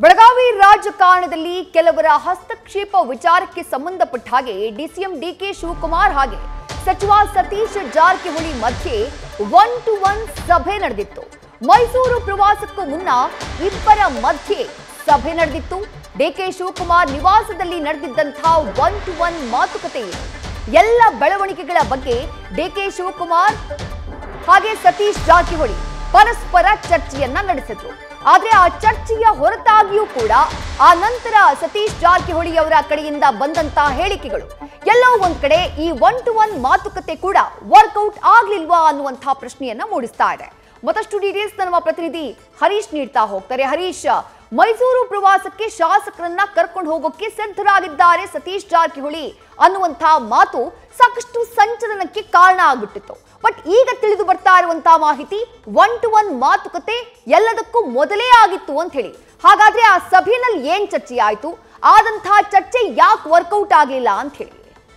ಬೆಳಗಾವಿ ರಾಜಕಾರಣದಲ್ಲಿ ಕೆಲವರ ಹಸ್ತಕ್ಷೇಪ ವಿಚಾರಕ್ಕೆ ಸಂಬಂಧಪಟ್ಟ ಹಾಗೆ ಡಿಸಿಎಂ ಡಿಕೆ ಶಿವಕುಮಾರ್ ಹಾಗೆ ಸಚಿವ ಸತೀಶ್ ಜಾರಕಿಹೊಳಿ ಮಧ್ಯೆ ಒನ್ ಟು ಒನ್ ಸಭೆ ನಡೆದಿತ್ತು ಮೈಸೂರು ಪ್ರವಾಸಕ್ಕೂ ಮುನ್ನ ಇಬ್ಬರ ಮಧ್ಯೆ ಸಭೆ ನಡೆದಿತ್ತು ಡಿಕೆ ಶಿವಕುಮಾರ್ ನಿವಾಸದಲ್ಲಿ ನಡೆದಿದ್ದಂತಹ ಒನ್ ಟು ಒನ್ ಮಾತುಕತೆ ಇದು. ಎಲ್ಲ ಬೆಳವಣಿಗೆಗಳ ಬಗ್ಗೆ ಡಿಕೆ ಶಿವಕುಮಾರ್ ಹಾಗೆ ಸತೀಶ್ ಜಾರಕಿಹೊಳಿ ಪರಸ್ಪರ ಚರ್ಚೆಯನ್ನ ನಡೆಸಿದ್ರು ಆದ್ರೆ ಆ ಚರ್ಚೆಯ ಹೊರತಾಗಿಯೂ ಕೂಡ ಆ ನಂತರ ಸತೀಶ್ ಜಾರಕಿಹೊಳಿ ಅವರ ಕಡೆಯಿಂದ ಬಂದಂತ ಹೇಳಿಕೆಗಳು ಎಲ್ಲೋ ಒಂದ್ ಕಡೆ ಈ ಒನ್ ಟು ಒನ್ ಮಾತುಕತೆ ಕೂಡ ವರ್ಕೌಟ್ ಆಗ್ಲಿಲ್ವಾ ಅನ್ನುವಂತಹ ಪ್ರಶ್ನೆಯನ್ನ ಮೂಡಿಸ್ತಾ ಇದೆ ಮತ್ತಷ್ಟು ಡೀಟೇಲ್ಸ್ ನಮ್ಮ ಪ್ರತಿನಿಧಿ ಹರೀಶ್ ನೀಡ್ತಾ ಹೋಗ್ತಾರೆ ಹರೀಶ್ ಮೈಸೂರು ಪ್ರವಾಸಕ್ಕೆ ಶಾಸಕರನ್ನ ಕರ್ಕೊಂಡು ಹೋಗೋಕೆ ಸಿದ್ಧರಾಗಿದ್ದಾರೆ ಸತೀಶ್ ಜಾರಕಿಹೊಳಿ ಅನ್ನುವಂತಹ ಮಾತು ಸಾಕಷ್ಟು ಸಂಚಲನಕ್ಕೆ ಕಾರಣ ಆಗ್ಬಿಟ್ಟಿತ್ತು ಬಟ್ ಈಗ ತಿಳಿದು ಬರ್ತಾ ಇರುವಂತಹ ಮಾಹಿತಿ ಒನ್ ಟು ಒನ್ ಮಾತುಕತೆ ಎಲ್ಲದಕ್ಕೂ ಮೊದಲೇ ಆಗಿತ್ತು ಅಂತ ಹೇಳಿ ಹಾಗಾದ್ರೆ ಆ ಸಭೆಯಲ್ಲಿ ಏನ್ ಚರ್ಚೆ ಆಯ್ತು ಆದಂತಹ ಚರ್ಚೆ ಯಾಕೆ ವರ್ಕೌಟ್ ಆಗಲಿಲ್ಲ ಅಂತ ಹೇಳಿ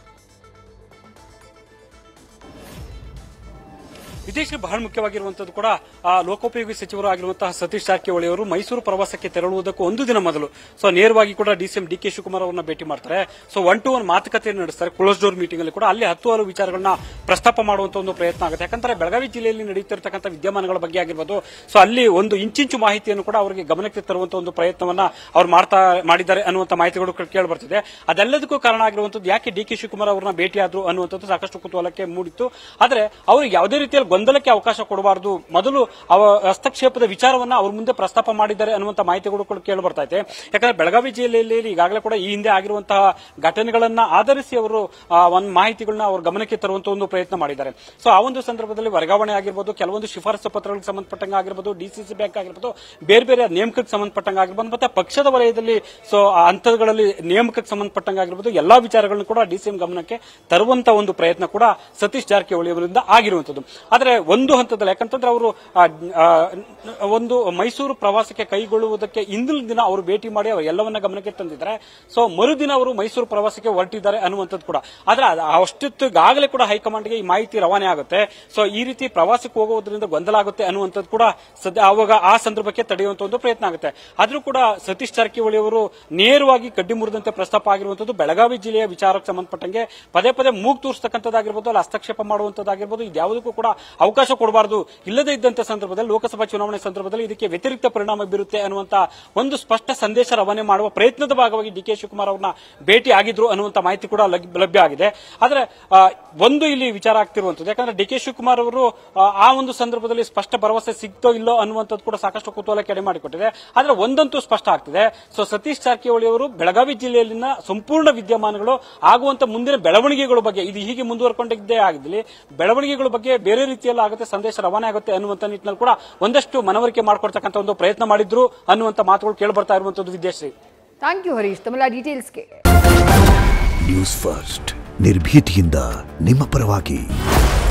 ವಿದೇಶ ಬಹಳ ಮುಖ್ಯವಾಗಿರುವಂತದ್ದು ಕೂಡ ಆ ಲೋಕೋಪಯೋಗಿ ಸಚಿವರು ಆಗಿರುವಂತಹ ಸತೀಶ್ ಜಾರಕಿಹೊಳಿ ಅವರು ಮೈಸೂರು ಪ್ರವಾಸಕ್ಕೆ ತೆರಳುವುದಕ್ಕೂ ಒಂದು ದಿನ ಮೊದಲು ಸೊ ನೇರವಾಗಿ ಕೂಡ ಡಿಸಿಎಂ ಡಿ ಕೆ ಶಿವಕುಮಾರ್ ಅವರನ್ನ ಭೇಟಿ ಮಾಡ್ತಾರೆ ಸೊ ಒನ್ ಟು ಒನ್ ಮಾತುಕತೆ ನಡೆಸ್ತಾರೆ ಕ್ಲೋಸ್ ಡೋರ್ ಮೀಟಿಂಗ್ ಅಲ್ಲಿ ಕೂಡ ಅಲ್ಲಿ ಹತ್ತು ಹಲವು ವಿಚಾರಗಳನ್ನ ಪ್ರಸ್ತಾಪ ಮಾಡುವಂತ ಒಂದು ಪ್ರಯತ್ನ ಆಗುತ್ತೆ ಯಾಕಂದ್ರೆ ಬೆಳಗಾವಿ ಜಿಲ್ಲೆಯಲ್ಲಿ ನಡೆಯುತ್ತಿರತಕ್ಕಂಥ ವಿದ್ಯಮಾನಗಳ ಬಗ್ಗೆ ಆಗಿರ್ಬೋದು ಸೊ ಅಲ್ಲಿ ಒಂದು ಇಂಚಿಂಚು ಮಾಹಿತಿಯನ್ನು ಕೂಡ ಅವರಿಗೆ ಗಮನಕ್ಕೆ ತರುವಂತ ಒಂದು ಪ್ರಯತ್ನವನ್ನ ಅವ್ರು ಮಾಡ್ತಾ ಮಾಡಿದ್ದಾರೆ ಅನ್ನುವಂತ ಮಾಹಿತಿಗಳು ಕೇಳಿ ಬರ್ತಿದೆ ಅದೆಲ್ಲದಕ್ಕೂ ಕಾರಣ ಆಗಿರುವಂತದ್ದು ಯಾಕೆ ಡಿ ಕೆ ಶಿವಕುಮಾರ್ ಅವರನ್ನ ಭೇಟಿಯಾದ್ರು ಅನ್ನುವಂಥದ್ದು ಸಾಕಷ್ಟು ಕುತೂಹಲಕ್ಕೆ ಮೂಡಿತ್ತು ಆದ್ರೆ ಅವ್ರಿಗೆ ಯಾವುದೇ ರೀತಿಯಲ್ಲಿ ಗೊಂದಲಕ್ಕೆ ಅವಕಾಶ ಕೊಡಬಾರದು ಮೊದಲು ಅವ ಹಸ್ತಕ್ಷೇಪದ ವಿಚಾರವನ್ನ ಅವ್ರ ಮುಂದೆ ಪ್ರಸ್ತಾಪ ಮಾಡಿದ್ದಾರೆ ಅನ್ನುವಂತ ಮಾಹಿತಿಗಳು ಕೂಡ ಕೇಳಿ ಬರ್ತಾ ಇದೆ ಯಾಕಂದ್ರೆ ಬೆಳಗಾವಿ ಜಿಲ್ಲೆಯಲ್ಲಿ ಈಗಾಗಲೇ ಕೂಡ ಈ ಹಿಂದೆ ಆಗಿರುವಂತಹ ಘಟನೆಗಳನ್ನ ಆಧರಿಸಿ ಅವರು ಆ, ಒಂದು ಮಾಹಿತಿಗಳನ್ನ ಅವ್ರ ಗಮನಕ್ಕೆ ತರುವಂತ ಒಂದು ಪ್ರಯತ್ನ ಮಾಡಿದ್ದಾರೆ ಸೊ ಆ ಒಂದು ಸಂದರ್ಭದಲ್ಲಿ ವರ್ಗಾವಣೆ ಆಗಿರ್ಬೋದು ಕೆಲವೊಂದು ಶಿಫಾರಸು ಪತ್ರಗಳಿಗೆ ಸಂಬಂಧಪಟ್ಟಂಗೆ ಆಗಿರ್ಬೋದು ಡಿಸಿಸಿ ಬ್ಯಾಂಕ್ ಆಗಿರ್ಬೋದು ಬೇರೆ ಬೇರೆ ನೇಮಕಕ್ಕೆ ಸಂಬಂಧಪಟ್ಟಂಗೆ ಆಗಿರ್ಬೋದು ಮತ್ತೆ ಪಕ್ಷದ ವಲಯದಲ್ಲಿ ಸೊ ಆ ಹಂತಗಳಲ್ಲಿ ನೇಮಕಕ್ಕೆ ಸಂಬಂಧಪಟ್ಟಂಗೆ ಆಗಿರ್ಬೋದು ಎಲ್ಲಾ ವಿಚಾರಗಳನ್ನು ಕೂಡ ಡಿಸಿಎಂ ಗಮನಕ್ಕೆ ತರುವಂತ ಒಂದು ಪ್ರಯತ್ನ ಕೂಡ ಸತೀಶ್ ಜಾರಕಿಹೊಳಿ ಅವರಿಂದ ಆಗಿರುವಂತದ್ದು ಆದ್ರೆ ಒಂದು ಹಂತದಲ್ಲಿ ಯಾಕಂತಂದ್ರೆ ಅವರು ಆ, ಆ, ಒಂದು ಮೈಸೂರು ಪ್ರವಾಸಕ್ಕೆ ಕೈಗೊಳ್ಳುವುದಕ್ಕೆ ಇಂದಿನ ದಿನ ಅವರು ಭೇಟಿ ಮಾಡಿ ಅವರು ಎಲ್ಲವನ್ನ ಗಮನಕ್ಕೆ ತಂದಿದ್ದಾರೆ ಸೊ ಮರುದಿನ ಅವರು ಮೈಸೂರು ಪ್ರವಾಸಕ್ಕೆ ಹೊರಟಿದ್ದಾರೆ ಅನ್ನುವಂಥದ್ದು ಕೂಡ ಆದ್ರೆ ಅದು ಅಷ್ಟೊತ್ತಿಗಾಗಲೇ ಕೂಡ ಹೈಕಮಾಂಡ್ಗೆ ಈ ಮಾಹಿತಿ ರವಾನೆ ಆಗುತ್ತೆ ಸೊ ಈ ರೀತಿ ಪ್ರವಾಸಕ್ಕೆ ಹೋಗುವುದರಿಂದ ಗೊಂದಲ ಆಗುತ್ತೆ ಅನ್ನುವಂಥದ್ದು ಕೂಡ ಸದ್ಯ ಆವಾಗ ಆ ಸಂದರ್ಭಕ್ಕೆ ತಡೆಯುವಂತ ಒಂದು ಪ್ರಯತ್ನ ಆಗುತ್ತೆ ಆದ್ರೂ ಕೂಡ ಸತೀಶ್ ಜಾರಕಿಹೊಳಿ ಅವರು ನೇರವಾಗಿ ಕಡ್ಡಿ ಮುರಿದಂತೆ ಪ್ರಸ್ತಾಪ ಆಗಿರುವಂತದ್ದು ಬೆಳಗಾವಿ ಜಿಲ್ಲೆಯ ವಿಚಾರಕ್ಕೆ ಸಂಬಂಧಪಟ್ಟಂಗೆ ಪದೇ ಪದೇ ಮೂಗ್ ತೂರಿಸ್ತಕ್ಕಂಥದ್ದಾಗಿರ್ಬೋದು ಅಲ್ಲಿ ಹಸ್ತಕ್ಷೇಪ ಮಾಡುವಂತದ್ದಾಗಿರ್ಬೋದು ಇದ್ಯಾವುದಕ್ಕೂ ಕೂಡ ಅವಕಾಶ ಕೊಡಬಾರದು ಇಲ್ಲದೇ ಇದ್ದಂತ ಸಂದರ್ಭದಲ್ಲಿ ಲೋಕಸಭಾ ಚುನಾವಣೆ ಸಂದರ್ಭದಲ್ಲಿ ಇದಕ್ಕೆ ವ್ಯತಿರಿಕ್ತ ಪರಿಣಾಮ ಬೀರುತ್ತೆ ಅನ್ನುವಂತ ಒಂದು ಸ್ಪಷ್ಟ ಸಂದೇಶ ರವಾನೆ ಮಾಡುವ ಪ್ರಯತ್ನದ ಭಾಗವಾಗಿ ಡಿ ಕೆ ಶಿವಕುಮಾರ್ ಅವರನ್ನ ಭೇಟಿ ಆಗಿದ್ರು ಅನ್ನುವಂತ ಮಾಹಿತಿ ಕೂಡ ಲಗ್- ಲಭ್ಯ ಆಗಿದೆ ಆದ್ರೆ ಆ, ಒಂದು ಇಲ್ಲಿ ವಿಚಾರ ಆಗ್ತಿರುವಂತದ್ದು ಯಾಕಂದ್ರೆ ಡಿ ಕೆ ಶಿವಕುಮಾರ್ ಅವರು ಆ, ಆ ಒಂದು ಸಂದರ್ಭದಲ್ಲಿ ಸ್ಪಷ್ಟ ಭರವಸೆ ಸಿಗ್ತೋ ಇಲ್ಲೋ ಅನ್ನುವಂಥದ್ದು ಕೂಡ ಸಾಕಷ್ಟು ಕುತೂಹಲ ಕೆಡೆ ಮಾಡಿಕೊಟ್ಟಿದೆ ಆದ್ರೆ ಒಂದಂತೂ ಸ್ಪಷ್ಟ ಆಗ್ತಿದೆ ಸೊ ಸತೀಶ್ ಜಾರಕಿಹೊಳಿ ಅವರು ಬೆಳಗಾವಿ ಜಿಲ್ಲೆಯಲ್ಲಿನ ಸಂಪೂರ್ಣ ವಿದ್ಯಮಾನಗಳು ಆಗುವಂತ ಮುಂದಿನ ಬೆಳವಣಿಗೆಗಳ ಬಗ್ಗೆ ಇದು ಹೀಗೆ ಮುಂದುವರ್ಕೊಂಡಿದ್ದೇ ಆಗಿದ್ದಲ್ಲಿ ಬೆಳವಣಿಗೆಗಳ ಬಗ್ಗೆ ಬೇರೆ ರೀತಿಯಲ್ಲಿ ಆಗುತ್ತೆ ಸಂದೇಶ ರವಾನೆ ಆಗುತ್ತೆ ಅನ್ನುವಂತ ನಿಟ್ಟಿನಲ್ಲಿ ಕೂಡ ಒಂದಷ್ಟು ಮನವರಿಕೆ ಮಾಡ್ಕೊಡ್ತಕ್ಕಂಥ ಒಂದು ಪ್ರಯತ್ನ ಮಾಡಿದ್ರು ಅನ್ನುವಂತ ಮಾತುಗಳು ಕೇಳಿ ಬರ್ತಾ ಇರುವಂತದ್ದು ವಿದ್ಯಾಶ್ರೀ ಥ್ಯಾಂಕ್ ಯು ಹರೀಶ್ ತಮ್ಮೆಲ್ಲ ಡೀಟೇಲ್ಸ್ಗೆ ನ್ಯೂಸ್ ಫಸ್ಟ್ ನಿರ್ಭೀತಿಯಿಂದ ನಿಮ್ಮ ಪರವಾಗಿ